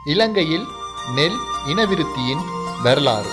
இலங்கையில் நெல் இனவிருத்தியின் வரலாறு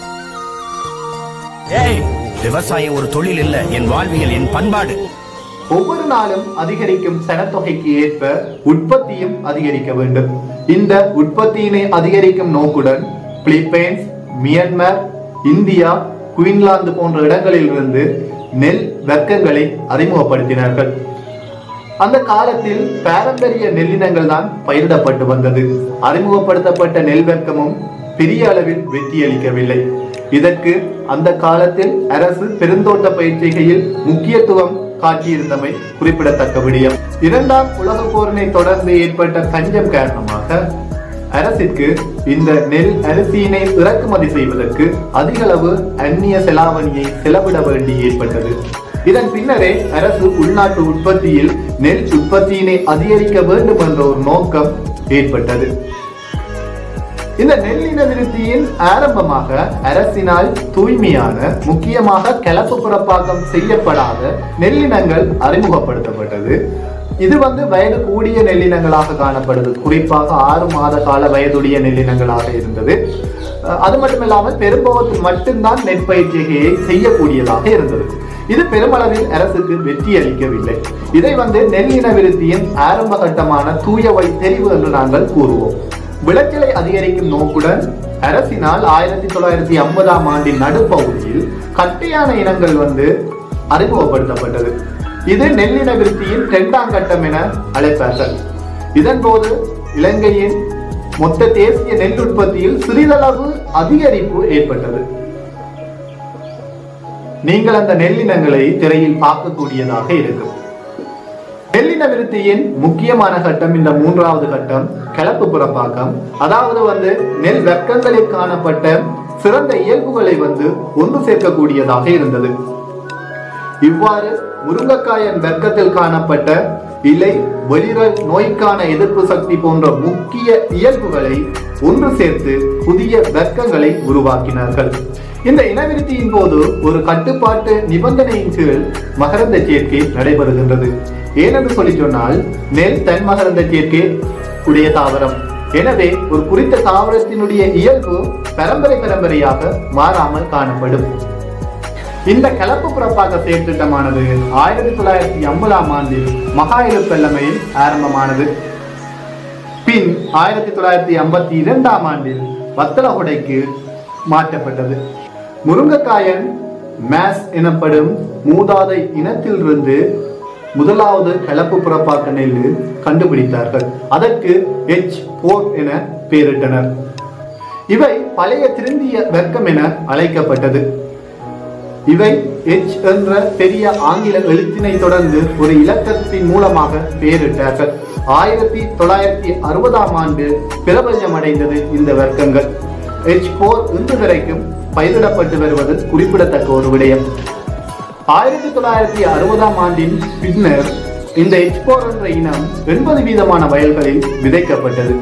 ஏய் விவசாயம் ஒரு தொழில் இல்ல என் வாழ்வியல் என் பண்பாடு ஒவ்வொரு நாளும் அதிகரிக்கும் சனத்தொகைக்கு ஏற்ப உற்பத்தியும் அதிகரிக்க வேண்டும் இந்த உற்பத்தியினை அதிகரிக்கும் நோக்குடன் பிலிப்பைன்ஸ் மியான்மர் இந்தியா குயின்லாந்து போன்ற இடங்களிலிருந்து நெல் வர்க்கங்களை அறிமுகப்படுத்தினார்கள் அந்த காலத்தில் பாரம்பரிய நெல்லினங்கள் தான் பயிரிடப்பட்டு வந்தது அறிமுகப்படுத்தப்பட்ட நெல் வர்க்கமும் பெரிய அளவில் வெற்றியளிக்கவில்லை இதற்கு அந்த காலத்தில் அரசு பெருந்தோட்ட பயிற்சிகையில் முக்கியத்துவம் காட்டியிருந்தமை குறிப்பிடத்தக்க விடயம் இரண்டாம் உலகப் போரினை தொடர்ந்து ஏற்பட்ட பஞ்சம் காரணமாக அரசிற்கு இந்த நெல் அரிசியினை இறக்குமதி செய்வதற்கு அதிகளவு அந்நிய செலாவணியை செலவிட வேண்டி ஏற்பட்டது இதன் பின்னரே அரசு உள்நாட்டு உற்பத்தியில் நெல் உற்பத்தியினை அதிகரிக்க வேண்டும் என்ற ஒரு நோக்கம் ஏற்பட்டது இந்த நெல்லின விருத்தியின் ஆரம்பமாக அரசினால் தூய்மையான முக்கியமாக கலப்பு புறப்பாக்கம் செய்யப்படாத நெல்லினங்கள் அறிமுகப்படுத்தப்பட்டது இது வந்து வயது கூடிய நெல்லினங்களாக காணப்படுது குறிப்பாக ஆறு மாத கால வயதுடைய நெல்லினங்களாக இருந்தது அஹ் அது மட்டுமில்லாமல் பெரும்பகுதியில் மட்டும்தான் நெற்பயிற்சிகையை செய்யக்கூடியதாக இருந்தது இது பெருமளவில் அரசுக்கு வெற்றி அளிக்கவில்லை இதை வந்து நெல்லின விருத்தியின் ஆரம்ப கட்டமான தூய வழி தெரிவு என்று நாங்கள் கூறுவோம் விளைச்சலை அதிகரிக்கும் நோக்குடன் அரசினால் ஆயிரத்தி தொள்ளாயிரத்தி ஐம்பதாம் ஆண்டின் நடுப்பகுதியில் கட்டையான இனங்கள் வந்து அறிமுகப்படுத்தப்பட்டது இது நெல்லின விருத்தியின் இரண்டாம் கட்டம் என அழைப்பார்கள் இதன் போது இலங்கையின் மொத்த தேசிய நெல் உற்பத்தியில் சிறிதளவு அதிகரிப்பு ஏற்பட்டது நீங்கள் அந்த நெல்லினங்களை திரையில் பார்க்கக்கூடியதாக இருக்கும் நெல்லின விருத்தியின் முக்கியமான கட்டம் இந்த மூன்றாவது கட்டம் கலப்பு புறப்பாக்கம் அதாவது வந்து நெல் வர்க்கங்களில் காணப்பட்ட சிறந்த இயல்புகளை வந்து ஒன்று சேர்க்கக்கூடியதாக இருந்தது இவ்வாறு முருங்கைக்காயன் வர்க்கத்தில் காணப்பட்ட இலை வெளிரல் நோய்க்கான எதிர்ப்பு சக்தி போன்ற முக்கிய இயல்புகளை ஒன்று சேர்த்து புதிய வர்க்கங்களை உருவாக்கினார்கள் இந்த இனவிருத்தியின் போது ஒரு கட்டுப்பாட்டு நிபந்தனையின் கீழ் மகரந்த சேர்க்கை நடைபெறுகின்றது ஏனென்று சொல்லி சொன்னால் நெல் தன் மகரந்த சேர்க்கை உடைய தாவரம் எனவே ஒரு குறித்த தாவரத்தினுடைய இயல்பு பரம்பரை பரம்பரையாக மாறாமல் காணப்படும் இந்த கலப்பு புறப்பாக்க செயற்திட்டமானது ஆயிரத்தி தொள்ளாயிரத்தி ஐம்பதாம் ஆண்டில் மகாயிலு பெல்லமையில் ஆரம்பமானது பின் ஆயிரத்தி தொள்ளாயிரத்தி ஐம்பத்தி இரண்டாம் ஆண்டில் வத்தலகுடைக்கு மாற்றப்பட்டது முருங்கைக்காயன் மேஸ் எனப்படும் மூதாதை இனத்திலிருந்து முதலாவது கலப்பு புறப்பாக்க நெல் கண்டுபிடித்தார்கள் அதற்கு எச் போர் என பெயரிட்டனர் இவை பழைய திருந்திய வர்க்கம் என அழைக்கப்பட்டது இவை எச் என்ற பெரிய ஆங்கில எழுத்தினை தொடர்ந்து ஒரு இலக்கத்தின் மூலமாக பெயரிட்டார்கள் ஆயிரத்தி தொள்ளாயிரத்தி அறுபதாம் ஆண்டு பிரபஞ்சம் அடைந்தது இந்த வர்க்கங்கள் எச் போர் இன்று வரைக்கும் பயிரிடப்பட்டு வருவது குறிப்பிடத்தக்க ஒரு விடயம் ஆயிரத்தி தொள்ளாயிரத்தி அறுபதாம் ஆண்டின் பின்னர் இந்த எச் போர் என்ற இனம் எண்பது வீதமான வயல்களில் விதைக்கப்பட்டது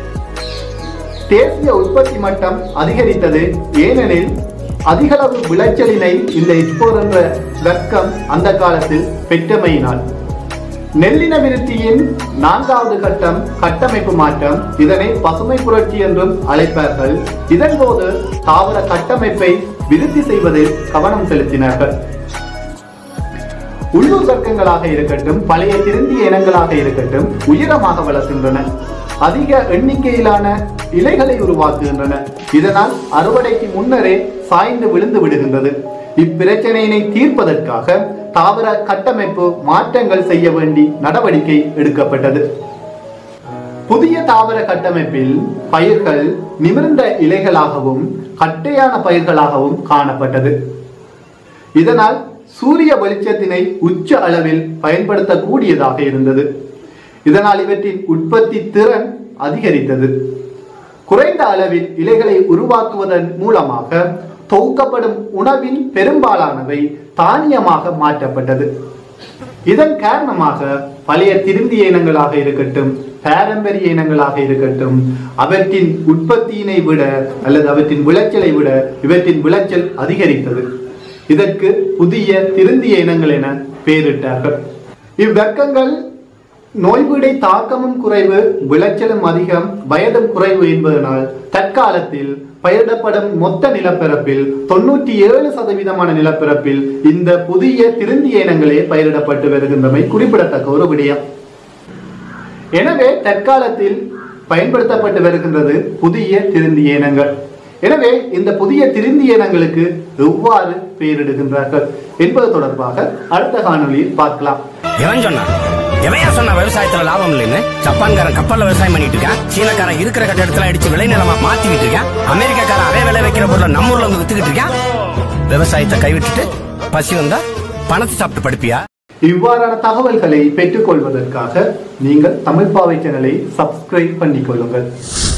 தேசிய உற்பத்தி மட்டம் அதிகரித்தது ஏனெனில் அதிகளவு விளைச்சலினை இந்த எக்ஸ்போர் என்ற வர்க்கம் அந்த காலத்தில் பெற்றமையினால் நெல்லின விருத்தியின் நான்காவது கட்டம் கட்டமைப்பு மாற்றம் இதனை பசுமை புரட்சி என்றும் அழைப்பார்கள் இதன் போது தாவர கட்டமைப்பை விருத்தி செய்வதில் கவனம் செலுத்தினார்கள் உள்ளூர் வர்க்கங்களாக இருக்கட்டும் பழைய திருந்திய இனங்களாக இருக்கட்டும் உயரமாக வளர்க்கின்றன அதிக எண்ணிக்கையிலான இலைகளை உருவாக்குகின்றன இதனால் அறுவடைக்கு முன்னரே சாய்ந்து விழுந்து விடுகின்றது இப்பிரச்சனையினை தீர்ப்பதற்காக தாவர கட்டமைப்பு மாற்றங்கள் செய்ய வேண்டி நடவடிக்கை எடுக்கப்பட்டது புதிய தாவர கட்டமைப்பில் பயிர்கள் நிமிர்ந்த இலைகளாகவும் கட்டையான பயிர்களாகவும் காணப்பட்டது இதனால் சூரிய வெளிச்சத்தினை உச்ச அளவில் பயன்படுத்தக்கூடியதாக இருந்தது இதனால் இவற்றின் உற்பத்தி திறன் அதிகரித்தது குறைந்த அளவில் இலைகளை உருவாக்குவதன் மூலமாக தொகுக்கப்படும் உணவின் பெரும்பாலானவை தானியமாக மாற்றப்பட்டது இதன் காரணமாக பழைய திருந்திய இனங்களாக இருக்கட்டும் பாரம்பரிய இனங்களாக இருக்கட்டும் அவற்றின் உற்பத்தியினை விட அல்லது அவற்றின் விளைச்சலை விட இவற்றின் விளைச்சல் அதிகரித்தது இதற்கு புதிய திருந்திய இனங்கள் என பெயரிட்டார்கள் இவ்வர்க்கங்கள் நோய்வீடை தாக்கமும் குறைவு விளைச்சலும் அதிகம் வயதும் குறைவு என்பதனால் தற்காலத்தில் பயிரிடப்படும் மொத்த நிலப்பரப்பில் தொண்ணூற்றி ஏழு சதவீதமான நிலப்பரப்பில் இந்த புதிய திருந்திய இனங்களே பயிரிடப்பட்டு வருகின்றமை குறிப்பிடத்தக்க ஒரு விடயம் எனவே தற்காலத்தில் பயன்படுத்தப்பட்டு வருகின்றது புதிய திருந்திய இனங்கள் எனவே இந்த புதிய திருந்திய இனங்களுக்கு எவ்வாறு பெயரிடுகின்றார்கள் என்பது தொடர்பாக அடுத்த காணொளியில் பார்க்கலாம் எவன் சொன்னா எவையா சொன்னா விவசாயத்துல லாபம் இல்லைன்னு ஜப்பான்காரன் கப்பல்ல விவசாயம் பண்ணிட்டு இருக்கான் சீனக்காரன் இருக்கிற கட்டிடத்துல அடிச்சு விளைநிலமா மாத்திக்கிட்டு இருக்கான் அமெரிக்காக்காரன் அதே விலை வைக்கிற பொருளை நம்ம ஊர்ல வந்து வித்துக்கிட்டு இருக்கான் விவசாயத்தை கைவிட்டுட்டு பசி வந்தா பணத்தை சாப்பிட்டு படுப்பியா இவ்வாறான தகவல்களை பெற்றுக்கொள்வதற்காக நீங்கள் தமிழ் பாவை சேனலை சப்ஸ்கிரைப் பண்ணிக் கொள்ளுங்கள்